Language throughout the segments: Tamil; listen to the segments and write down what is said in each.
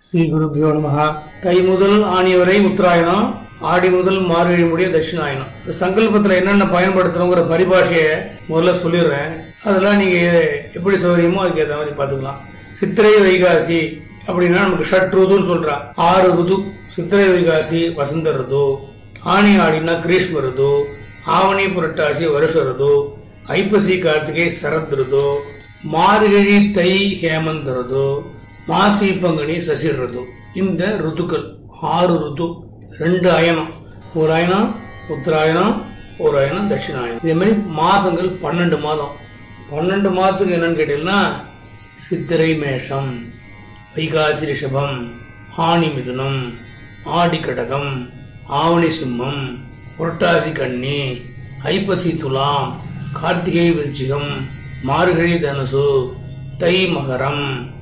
ஸ்ரீ குருபியோ நமஹ தை முதல் ஆணி வரை உத்தராயணம் ஆடி முதல் மார்கழி முடிய தட்சிணாயனம் இந்த சங்கல்பத்துல என்னென்ன பயன்படுத்தணுங்கிற பரிபாஷையை முதல்ல சொல்லிடுறேன் அதெல்லாம் நீங்க எப்படி சௌகரியமோ அதுக்கு ஏற்ற மாதிரி பாத்துக்கலாம் சித்திரை வைகாசி அப்படின்னா நமக்கு ஷட் ருதுன்னு சொல்றா ஆறு ருது சித்திரை வைகாசி வசந்த ருது ஆணி ஆடினா கிரீஷ்ம ருது ஆவணி புரட்டாசி வருஷ ருது ஐப்பசி கார்த்திகை சரத் ருது மார்கழி தை ஹேமந்த் ருது மாசி பங்குனி சசி ருது இந்த ருதுக்கள் ஆறு ருது ரெண்டு அயனம் ஒரு அயனம் உத்தராயணம் ஒரு அயனம் தட்சிணாயனம் இதே மாதிரி மாசங்கள் பன்னெண்டு மாதம் பன்னெண்டு மாதத்துக்கு என்னன்னு கேட்டீங்கன்னா சித்திரை மேஷம் வைகாசி ரிஷபம் ஆணி மிதுனம் ஆடி கடகம் ஆவணி சிம்மம் புரட்டாசி கன்னி ஐப்பசி துலாம் கார்த்திகை விருச்சிகம் மார்கழி தனுசு தை மகரம்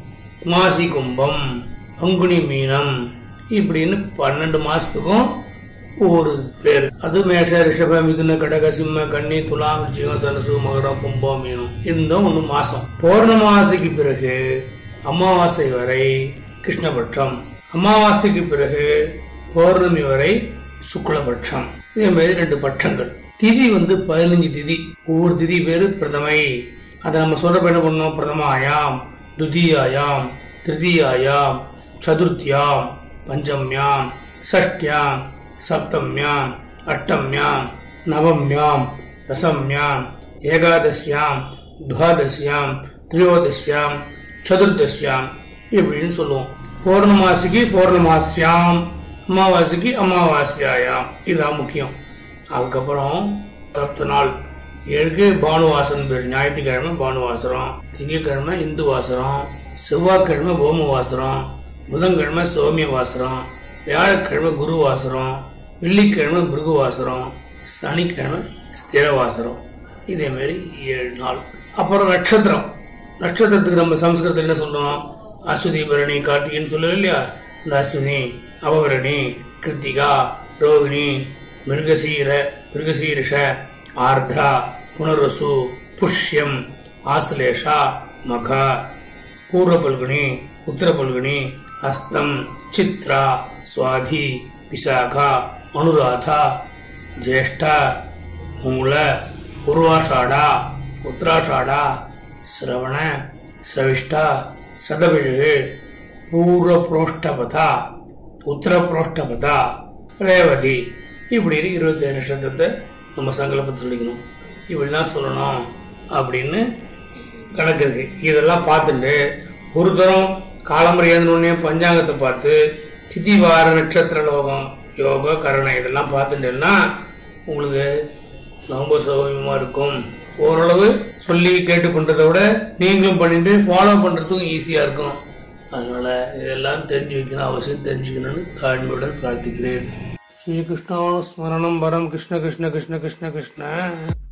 மாசி கும்பம் பங்குனி மீனம் இப்படின்னு பன்னெண்டு மாசத்துக்கும் ஒரு பேர் அது மேஷ ரிஷப மிதுன கடக சிம்ம கன்னி துலா விருச்சிகம் தனுசு மகரம் கும்பம் மீனம் இந்த ஒண்ணு மாசம் பௌர்ணமாசிக்கு பிறகு அமாவாசை வரை கிருஷ்ணபட்சம் அமாவாசைக்கு பிறகு பௌர்ணமி வரை சுக்லபட்சம் இதே மாதிரி ரெண்டு பட்சங்கள் திதி வந்து பதினஞ்சு திதி ஒவ்வொரு திதி பேரு பிரதமை அதை நம்ம சொல்றப்ப என்ன பண்ணோம் பிரதமாயாம் துதியாயாம் திருதியாயாம் சதுர்த்தியாம் பஞ்சம்யாம் ஷஷ்டியாம் சப்தம்யாம் அஷ்டம்யாம் நவம்யாம் தசம்யாம் ஏகாதசியாம் துவாதசியாம் திரியோதசியாம் சதுர்தசியாம் இப்படின்னு சொல்லுவோம் பௌர்ணமாசிக்கு பௌர்ணமாசியாம் அமாவாசைக்கு அமாவாசையாயாம் இதுதான் முக்கியம் அதுக்கப்புறம் சப்த நாள் ஏழுக்கு பானுவாசன் பேர் ஞாயிற்றுக்கிழமை பானுவாசரம் திங்கட்கிழமை இந்து வாசரம் செவ்வாய்க்கிழமை போம வாசரம் புதன்கிழமை சௌமிய வாசரம் வியாழக்கிழமை குரு வாசரம் வெள்ளிக்கிழமை பிருகு வாசரம் சனிக்கிழமை ஸ்திர வாசரம் இதே மாதிரி ஏழு நாள் அப்புறம் நட்சத்திரம் நட்சத்திரத்துக்கு நம்ம சம்ஸ்கிருதத்தில் என்ன சொல்றோம் அஸ்வதி பரணி கார்த்திகைன்னு சொல்லல இல்லையா இந்த அஸ்வினி அவபரணி கிருத்திகா ரோகிணி மிருகசீர மிருகசீரிஷ ஆர்த்ரா புனர்வசு புஷ்யம் ஆஸ்லேஷா மக பூர்வ பல்குனி உத்தர பல்குனி ஹஸ்தம் சித்ரா சுவாதி விசாகா அனுராதா ஜேஷ்டா மூல பூர்வாஷாடா உத்தராஷாடா சிரவண சவிஷ்டா சதபிழு பூர்வ புரோஷ்டபதா உத்தர புரோஷ்டபதா ரேவதி இப்படின்னு இருபத்தி ஏழு நட்சத்திரத்தை நம்ம சங்கல்பத்தை சொல்லிக்கணும் இப்படிதான் சொல்லணும் அப்படின்னு கணக்கு இருக்கு இதெல்லாம் பார்த்துட்டு ஒரு தரம் காலமுறை உடனே பஞ்சாங்கத்தை பார்த்து திதி வார நட்சத்திர லோகம் யோக கரணை இதெல்லாம் பார்த்துட்டேன்னா உங்களுக்கு ரொம்ப சௌகரியமா இருக்கும் ஓரளவு சொல்லி கேட்டு பண்றதை விட நீங்களும் பண்ணிட்டு ஃபாலோ பண்றதுக்கும் ஈஸியா இருக்கும் அதனால இதெல்லாம் தெரிஞ்சு வைக்கணும் அவசியம் தெரிஞ்சுக்கணும்னு தாழ்மையுடன் பிரார்த்திக்கிறேன் ஸ்ரீகிருஷ்ணாவன ஸ்மரணம் வரம் கிருஷ்ண கிருஷ்ண கிருஷ்ண கிருஷ்ண கிருஷ்ண